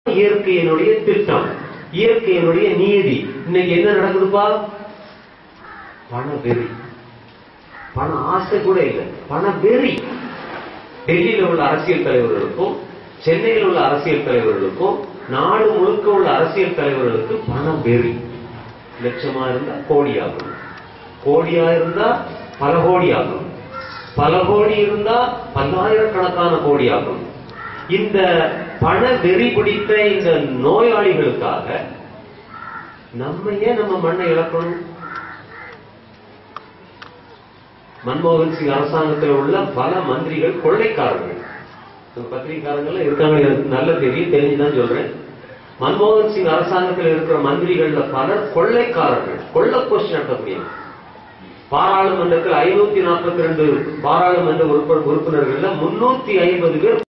இயற்கையினுடைய திட்டம் இயற்கையினுடைய நீதி இன்னைக்கு என்ன நடக்குதுப்பா பண வெறி பண ஆசை கூட இல்லை பண வெறி டெல்லியில உள்ள அரசியல் தலைவர்களுக்கும் சென்னையில் உள்ள அரசியல் தலைவர்களுக்கும் நாடு முழுக்க உள்ள அரசியல் தலைவர்களுக்கு பண வெறி லட்சமா இருந்தா கோடி ஆகும் கோடியா இருந்தா பல கோடி ஆகும் பல கோடி இருந்தா பல்லாயிரக்கணக்கான கோடி ஆகும் இந்த பண வெறி பிடித்த இந்த நோயாளிகளுக்காக நம்ம ஏன் நம்ம மண்ணை இழக்கணும் மன்மோகன் சிங் அரசாங்கத்தில் உள்ள பல மந்திரிகள் கொள்ளைக்காரர்கள் பத்திரிகைக்காரங்கள் இருக்காங்க எனக்கு நல்ல தெரியும் தெரிஞ்சுதான் சொல்றேன் மன்மோகன் சிங் அரசாங்கத்தில் இருக்கிற மந்திரிகள்ல பலர் கொள்ளைக்காரர்கள் கொள்ள கொஸ்டின் நடத்தக்கூடியவங்க பாராளுமன்றத்தில் ஐநூத்தி நாற்பத்தி ரெண்டு பாராளுமன்ற உறுப்பினர்கள்ல முன்னூத்தி ஐம்பது பேர்